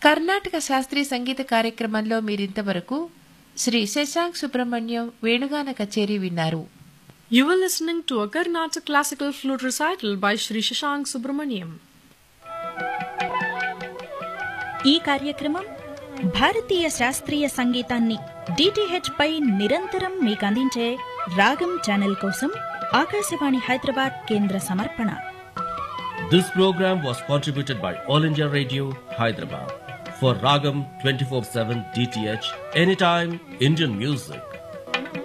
కర్ణాటక శాస్త్రీయ సంగీత కార్యక్రమంలో మీరింతవరకు శ్రీ శశాంక్ సుబ్రహ్మణ్యం వేణుగాన కచేరీ విన్నారు You were listening to a Karnataka classical flute recital by Sri Shashank Subramaniam. ఈ కార్యక్రమం భారతీయ శాస్త్రీయ సంగీతాన్ని డిటిహెచ్ పై నిరంతరం మీకు అందించే రాగం ఛానల్ కోసం ఆకాశవాణి హైదరాబాద్ కేంద్ర సమర్పణ This program was contributed by All India Radio, Hyderabad. For Ragam 24-7 DTH, anytime Indian music.